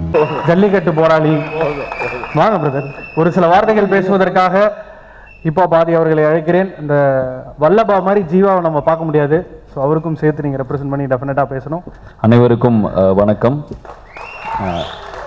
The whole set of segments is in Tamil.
ஜல்லிக்கட்டு போராளி வாங்க பிரதர் ஒரு சில வார்த்தைகள் பேசுவதற்காக இப்போ பாதி அவர்களை அழைக்கிறேன் இந்த வல்லபா மாதிரி ஜீவாவை நம்ம பார்க்க முடியாது ஸோ அவருக்கும் சேர்த்து நீங்கள் ரெப்ரசென்ட் பண்ணி டெஃபினட்டாக பேசணும் அனைவருக்கும் அஹ், வணக்கம் அஹ்,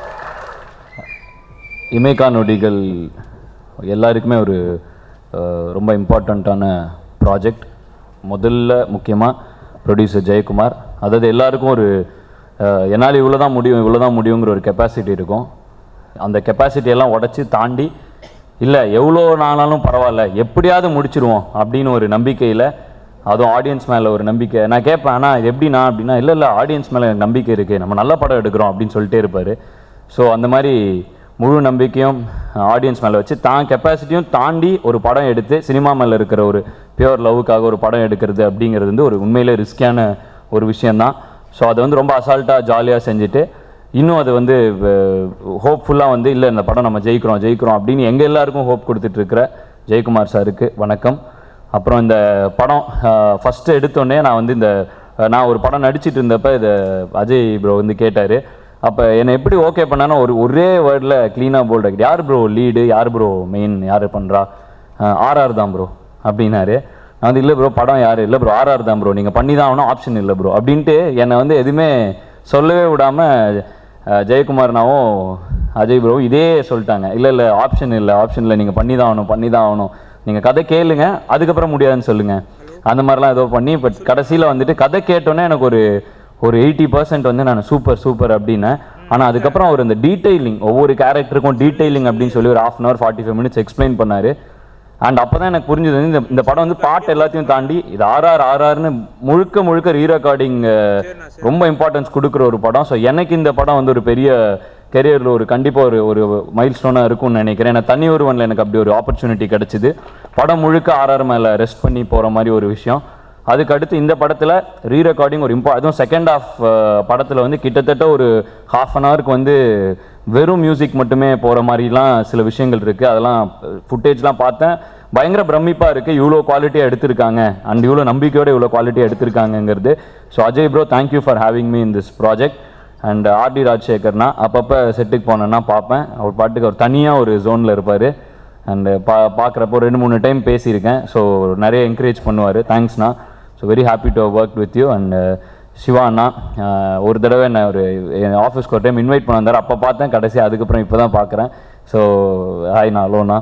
இமேகா நொடிகள் எல்லாருக்குமே ஒரு அஹ், ரொம்ப இம்பார்ட்டண்ட்டான ப்ராஜெக்ட் முதல்ல முக்கியமாக ப்ரொடியூசர் ஜெயக்குமார் அதாவது எல்லாருக்கும் ஒரு அஹ், என்னால் இவ்வளோ தான் முடியும் இவ்வளோ தான் முடியுங்கிற ஒரு கெப்பாசிட்டி இருக்கும் அந்த கெப்பாசிட்டி எல்லாம் உடச்சி தாண்டி இல்லை எவ்வளோ நாளாலும் பரவாயில்ல எப்படியாவது முடிச்சிருவோம் அப்படின்னு ஒரு நம்பிக்கையில் அதுவும் ஆடியன்ஸ் மேலே ஒரு நம்பிக்கை நான் கேட்பேன் ஆனால் இது எப்படிண்ணா அப்படின்னா இல்லை இல்லை ஆடியன்ஸ் மேலே எனக்கு நம்பிக்கை இருக்குது நம்ம நல்ல படம் எடுக்கிறோம் அப்படின்னு சொல்லிட்டே இருப்பார் ஸோ அந்த மாதிரி முழு நம்பிக்கையும் ஆடியன்ஸ் மேலே வச்சு தான் கெப்பாசிட்டியும் தாண்டி ஒரு படம் எடுத்து சினிமா மேலே இருக்கிற ஒரு பியூர் லவ்வுக்காக ஒரு படம் எடுக்கிறது அப்படிங்கிறது வந்து ஒரு உண்மையிலே ரிஸ்கியான ஒரு விஷயந்தான் ஸோ அதை வந்து ரொம்ப அசால்ட்டாக ஜாலியாக செஞ்சுட்டு இன்னும் அது வந்து ஹோப்ஃபுல்லாக வந்து இல்லை இந்த படம் நம்ம ஜெயிக்கிறோம் ஜெயிக்கிறோம் அப்படின்னு எங்கள் எல்லாருக்கும் ஹோப் கொடுத்துட்ருக்கிற ஜெயக்குமார் சாருக்கு வணக்கம் அப்புறம் இந்த படம் ஃபஸ்ட்டு எடுத்தோடனே நான் வந்து இந்த அஹ், நான் ஒரு படம் நடிச்சிட்டு இருந்தப்ப இதை அஜய் ப்ரோ வந்து கேட்டார் அப்போ என்னை எப்படி ஓகே பண்ணானா ஒரு ஒரே வேர்டில் க்ளீனாக போல்ட் ஆகிட்டு யார் ப்ரோ லீடு யார் ப்ரோ மெயின் யார் பண்ணுறா ஆர்ஆர் தான் ப்ரோ அப்படின்னாரு நான் வந்து இல்லை ப்ரோ படம் யார் இல்லை ப்ரோ ஆர்ஆர் தான் ப்ரோ நீங்கள் பண்ணி தான் ஆகணும் ஆப்ஷன் இல்லை ப்ரோ அப்படின்ட்டு என்னை வந்து எதுவுமே சொல்லவே விடாமல் ஜெயக்குமார்னாவும் அஜய் ப்ரோ இதே சொல்லிட்டாங்க இல்லை இல்லை ஆப்ஷன் இல்லை ஆப்ஷன் இல்லை நீங்கள் பண்ணி தான் ஆகணும் பண்ணி தான் ஆகணும் நீங்கள் கதை கேளுங்க அதுக்கப்புறம் முடியாதுன்னு சொல்லுங்கள் அந்த மாதிரிலாம் ஏதோ பண்ணி பட் கடைசியில் வந்துட்டு கதை கேட்டோன்னே எனக்கு ஒரு ஒரு எயிட்டி பர்சன்ட் வந்து நான் சூப்பர் சூப்பர் அப்படின்னேன் ஆனால் அதுக்கப்புறம் அவர் இந்த டீட்டெயிலிங் ஒவ்வொரு கேரக்டருக்கும் டீட்டெயிலிங் அப்படின்னு சொல்லி ஒரு half an hour forty five minutes explain பண்ணார் அண்ட் அப்போ தான் எனக்கு புரிஞ்சது வந்து இந்த இந்த படம் வந்து பாட்டு எல்லாத்தையும் தாண்டி இது ஆர்ஆர் ஆர்ஆர்னு முழுக்க முழுக்க ரீ ரெக்கார்டிங் ரொம்ப இம்பார்ட்டன்ஸ் கொடுக்குற ஒரு படம் ஸோ எனக்கு இந்த படம் வந்து ஒரு பெரிய கெரியரில் ஒரு கண்டிப்பாக ஒரு ஒரு மைல் ஸ்டோனாக இருக்கும்னு நினைக்கிறேன் ஏன்னா தனி ஒருவனில் எனக்கு அப்படி ஒரு ஆப்பர்ச்சுனிட்டி கிடச்சிது படம் முழுக்க ஆர்ஆர் மேலே ரெஸ்ட் பண்ணி போகிற மாதிரி ஒரு விஷயம் அதுக்கு அடுத்து இந்த படத்தில் ரீ ரெக்கார்டிங் ஒரு இம்பா அதுவும் செகண்ட் ஆஃப் படத்தில் வந்து கிட்டத்தட்ட ஒரு ஹாஃப் அன் ஹவருக்கு வந்து வெறும் மியூசிக் மட்டுமே போகிற மாதிரிலாம் சில விஷயங்கள் இருக்குது அதெல்லாம் ஃபுட்டேஜ்லாம் பார்த்தேன் பயங்கர பிரமிப்பாக இருக்குது இவ்வளோ குவாலிட்டியாக எடுத்திருக்காங்க அண்ட் இவ்வளோ நம்பிக்கையோட இவ்வளோ குவாலிட்டியாக எடுத்திருக்காங்கங்கிறது so Ajay bro thank you for having me in this project and RD ராஜசேகர்னா அப்பப்போ செட்டுக்கு போனேன்னா பார்ப்பேன் அவர் பாட்டுக்கு அவர் தனியாக ஒரு ஜோனில் இருப்பார் அண்டு பா பார்க்குறப்போ ரெண்டு மூணு டைம் பேசியிருக்கேன் ஸோ நிறைய என்கரேஜ் பண்ணுவார் தேங்க்ஸ்ண்ணா so very happy to work with you and Siva அண்ணா அஹ், ஒரு தடவை என்ன ஒரு என் ஆஃபீஸ்க்கு ஒரு டைம் இன்வைட் பண்ண வந்தார் அப்போ பார்த்தேன் கடைசி அதுக்கப்புறம் இப்போ தான் பார்க்குறேன் ஸோ ஹாய் நான் அலோனா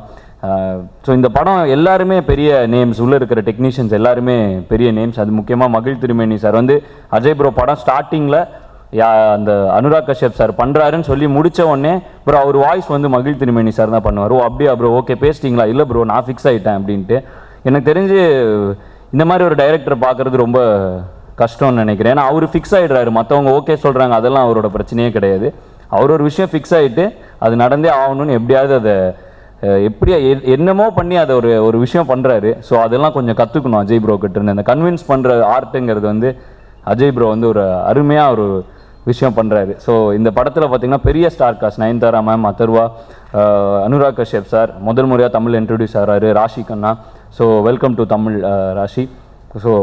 ஸோ இந்த படம் எல்லாருமே பெரிய நேம்ஸ் உள்ளே இருக்கிற டெக்னீஷியன்ஸ் எல்லாருமே பெரிய நேம்ஸ் அது முக்கியமாக மகிழ் திருமேனி சார் வந்து அஜய் ப்ரோ படம் ஸ்டார்டிங்கில் யா அந்த அனுராக் கஷ்யப் சார் பண்ணுறாருன்னு சொல்லி முடிச்ச உடனே ப்ரோ அவர் வாய்ஸ் வந்து மகிழ் திருமேனி சார் தான் பண்ணுவார் ஓ அப்படியா ப்ரோ ஓகே பேசிட்டீங்களா இல்லை ப்ரோ நான் ஃபிக்ஸ் ஆகிட்டேன் அப்படின்ட்டு எனக்கு தெரிஞ்சு இந்த மாதிரி ஒரு டைரக்டரை பார்க்குறது ரொம்ப கஷ்டம்னு நினைக்கிறேன் ஏன்னா அவர் ஃபிக்ஸ் ஆகிடுறாரு மற்றவங்க ஓகே சொல்கிறாங்க அதெல்லாம் அவரோட பிரச்சனையே கிடையாது அவர் ஒரு விஷயம் ஃபிக்ஸ் ஆகிட்டு அது நடந்தே ஆகணும்னு எப்படியாவது அதை அஹ், எப்படியா எ- என்னமோ பண்ணி அதை ஒரு ஒரு விஷயம் பண்ணுறாரு ஸோ அதெல்லாம் கொஞ்சம் கற்றுக்கணும் அஜய் ப்ரோ கிட்ட இருந்து அந்த கன்வின்ஸ் பண்ணுற ஆர்ட்டுங்கிறது வந்து அஜய் ப்ரோ வந்து ஒரு அருமையாக ஒரு விஷயம் பண்ணுறாரு ஸோ இந்த படத்தில் பார்த்தீங்கன்னா பெரிய star cast Nayanthara ma'am Atharvaa ah, Anurag Kashyap sir முதல் முறையாக தமிழ் இன்ட்ரடியூஸ் ஆகிறாரு Raashi Khanna so welcome to Tamil ah, Raashi so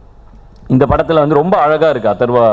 இந்த படத்தில் வந்து ரொம்ப அழகாக இருக்குது அதர்வா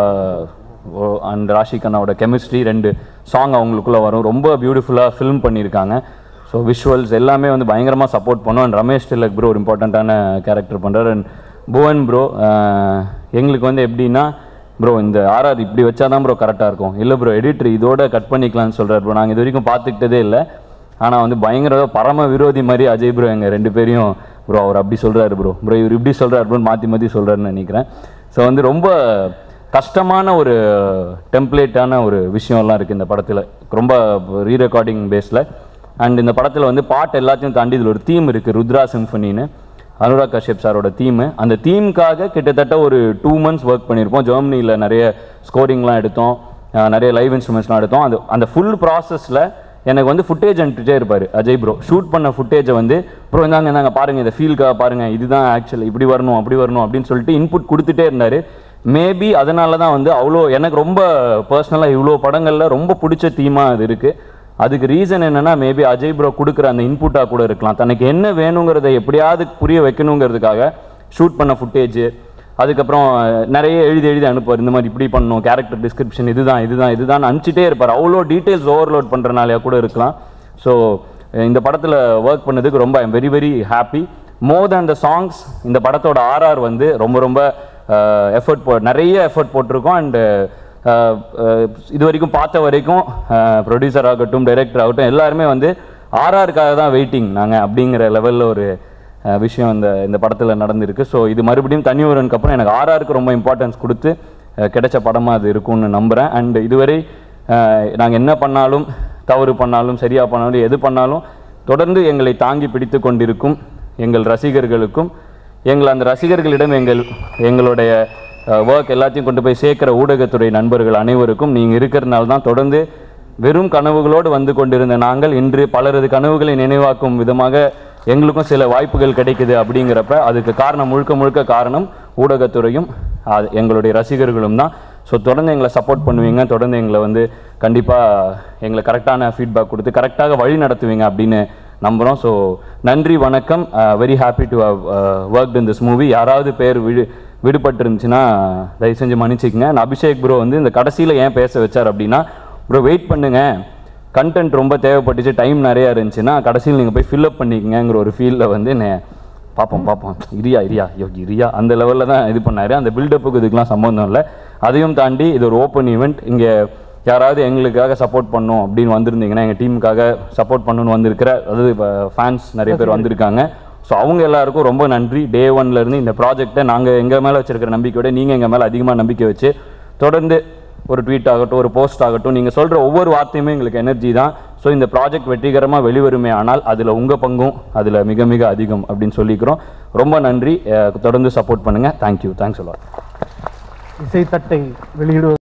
அண்ட் ராஷி கண்ணாவோட கெமிஸ்ட்ரி ரெண்டு சாங் அவங்களுக்குள்ளே வரும் ரொம்ப பியூட்டிஃபுல்லாக ஃபில்ம் பண்ணியிருக்காங்க ஸோ விஷுவல்ஸ் எல்லாமே வந்து பயங்கரமாக சப்போர்ட் பண்ணும் அண்ட் ரமேஷ் திலக் ப்ரோ ஒரு இம்பார்ட்டண்ட்டான கேரக்டர் பண்ணுறாரு அண்ட் புவன் ப்ரோ எங்களுக்கு வந்து எப்படின்னா ப்ரோ இந்த ஆர்ஆர் இப்படி வச்சா தான் ப்ரோ கரெக்டாக இருக்கும் இல்லை ப்ரோ எடிட்டர் இதோட கட் பண்ணிக்கலாம்னு சொல்கிறார் ப்ரோ நாங்கள் இது வரைக்கும் பார்த்துக்கிட்டதே இல்லை ஆனால் வந்து பயங்கர பரம விரோதி மாதிரி அஜய் ப்ரோ எங்கள் ரெண்டு பேரையும் ப்ரோ அவர் அப்படி சொல்கிறாரு ப்ரோ ப்ரோ இவர் இப்படி சொல்கிறார் ப்ரோ மாற்றி மாற்றி சொல்கிறாருன்னு நினைக்கிறேன் ஸோ வந்து ரொம்ப கஷ்டமான ஒரு டெம்ப்ளேட்டான ஒரு விஷயம்லாம் இருக்குது இந்த படத்தில் ரொம்ப ரீ ரெக்கார்டிங் பேஸில் அண்ட் இந்த படத்தில் வந்து பாட்டு எல்லாத்தையும் தாண்டி இதில் ஒரு தீம் இருக்குது ருத்ரா சிம்ஃபனின்னு அனுராக் கஷ்யப் சாரோட தீமு அந்த தீமுக்காக கிட்டத்தட்ட ஒரு டூ மந்த்ஸ் ஒர்க் பண்ணியிருப்போம் ஜெர்மனியில் நிறைய ஸ்கோரிங்லாம் எடுத்தோம் அஹ் நிறைய லைவ் இன்ஸ்ட்ருமெண்ட்ஸ்லாம் எடுத்தோம் அந்த அந்த ஃபுல் ப்ராசஸில் எனக்கு வந்து ஃபுட்டேஜ் அனுப்பிட்டே இருப்பார் அஜய் ப்ரோ ஷூட் பண்ண ஃபுட்டேஜை வந்து ப்ரோ இந்தாங்க இந்தாங்க பாருங்கள் இதை ஃபீல்காக பாருங்கள் இதுதான் ஆக்சுவல் இப்படி வரணும் அப்படி வரணும் அப்படின்னு சொல்லிட்டு இன்புட் கொடுத்துட்டே இருந்தார் மேபி அதனால தான் வந்து அவ்வளோ எனக்கு ரொம்ப பர்சனலாக இவ்வளோ படங்களில் ரொம்ப பிடிச்ச தீமாக அது இருக்குது அதுக்கு ரீசன் என்னன்னா மேபி அஜய் ப்ரோ கொடுக்குற அந்த இன்புட்டாக கூட இருக்கலாம் தனக்கு என்ன வேணுங்கிறத எப்படியாவது புரிய வைக்கணுங்கிறதுக்காக ஷூட் பண்ண ஃபுட்டேஜ் அதுக்கப்புறம் அஹ், நிறைய எழுதி எழுதி அனுப்புவார் இந்த மாதிரி இப்படி பண்ணணும் கேரக்டர் டிஸ்கிரிப்ஷன் இதுதான் இதுதான் இதுதான் அனுப்பிச்சிட்டே இருப்பார் அவ்வளோ டீட்டெயில்ஸ் ஓவர்லோட் பண்ணுறனாலையா கூட இருக்கலாம் ஸோ இந்த படத்தில் ஒர்க் பண்ணதுக்கு ரொம்ப I'm very very happy more than the songs இந்த படத்தோட ஆர்ஆர் வந்து ரொம்ப ரொம்ப எஃபர்ட் போ நிறைய எஃபர்ட் போட்டிருக்கோம் அண்டு இது வரைக்கும் பார்த்த வரைக்கும் ப்ரொடியூசர் ஆகட்டும் டைரக்டர் ஆகட்டும் எல்லாருமே வந்து ஆர்ஆருக்காக தான் வெயிட்டிங் நாங்கள் அப்படிங்கிற லெவலில் ஒரு அஹ், விஷயம் இந்த இந்த படத்தில் நடந்திருக்கு ஸோ இது மறுபடியும் தனி ஒருவனுக்கு அப்புறம் எனக்கு ஆர்ஆருக்கு ரொம்ப இம்பார்ட்டன்ஸ் கொடுத்து அஹ், கிடைச்ச படமாக அது இருக்கும்னு நம்புகிறேன் அண்ட் இதுவரை நாங்கள் என்ன பண்ணாலும் தவறு பண்ணாலும் சரியாக பண்ணாலும் எது பண்ணாலும் தொடர்ந்து எங்களை தாங்கி பிடித்து கொண்டிருக்கும் எங்கள் ரசிகர்களுக்கும் எங்கள் அந்த ரசிகர்களிடம் எங்கள் எங்களுடைய ஒர்க் எல்லாத்தையும் கொண்டு போய் சேர்க்கிற ஊடகத்துறை நண்பர்கள் அனைவருக்கும் நீங்கள் இருக்கிறதுனால தான் தொடர்ந்து வெறும் கனவுகளோடு வந்து கொண்டிருந்த நாங்கள் இன்று பலரது கனவுகளை நினைவாக்கும் விதமாக எங்களுக்கும் சில வாய்ப்புகள் கிடைக்குது அப்படிங்கிறப்ப அதுக்கு காரணம் முழுக்க முழுக்க காரணம் ஊடகத்துறையும் அது எங்களுடைய ரசிகர்களும் தான் ஸோ தொடர்ந்து எங்களை சப்போர்ட் பண்ணுவீங்க தொடர்ந்து எங்களை வந்து கண்டிப்பாக எங்களை கரெக்டான ஃபீட்பேக் கொடுத்து கரெக்டாக வழி நடத்துவீங்க அப்படின்னு நம்புகிறோம் ஸோ நன்றி வணக்கம் very happy to have work in this movie யாராவது பேர் விடு விடுபட்டு இருந்துச்சுன்னா தயவு செஞ்சு மன்னிச்சிக்கங்க நான் அபிஷேக் ப்ரோ வந்து இந்த கடைசியில் ஏன் பேச வச்சார் அப்படின்னா ப்ரோ வெயிட் பண்ணுங்க கண்டென்ட் ரொம்ப தேவைப்பட்டுச்சு டைம் நிறையா இருந்துச்சுன்னா கடைசியில் நீங்கள் போய் ஃபில்அப் பண்ணிக்கங்கிற ஒரு ஃபீலில் வந்து என்ன பார்ப்போம் பார்ப்போம் இரியா இரியா ஐயோ இரியா அந்த லெவலில் தான் இது பண்ணாரு அந்த பில்டப்புக்கு இதுக்கெலாம் சம்மந்தம் இல்லை அதையும் தாண்டி இது ஒரு ஓப்பன் ஈவெண்ட் இங்கே யாராவது எங்களுக்காக சப்போர்ட் பண்ணணும் அப்படின்னு வந்திருந்தீங்கன்னா எங்கள் டீமுக்காக சப்போர்ட் பண்ணணும்னு வந்திருக்கிற அதாவது ஃபேன்ஸ் நிறைய பேர் வந்திருக்காங்க ஸோ அவங்க எல்லாருக்கும் ரொம்ப நன்றி டே இருந்து இந்த ப்ராஜெக்டை நாங்கள் எங்கள் மேலே வச்சிருக்கிற நம்பிக்கையோட நீங்கள் எங்கள் மேலே அதிகமாக நம்பிக்கை வச்சு தொடர்ந்து ஒரு ட்வீட் ஆகட்டும் ஒரு போஸ்ட் ஆகட்டும் நீங்கள் சொல்கிற ஒவ்வொரு வார்த்தையுமே எங்களுக்கு எனர்ஜி தான் ஸோ இந்த ப்ராஜெக்ட் வெற்றிகரமாக வெளிவருமே ஆனால் அதில் உங்கள் பங்கும் அதில் மிக மிக அதிகம் அப்படின்னு சொல்லிக்கிறோம் ரொம்ப நன்றி அஹ் தொடர்ந்து சப்போர்ட் பண்ணுங்கள் தேங்க்யூ தேங்க்ஸ் a lot இசைத்தட்டை வெளியிடுவது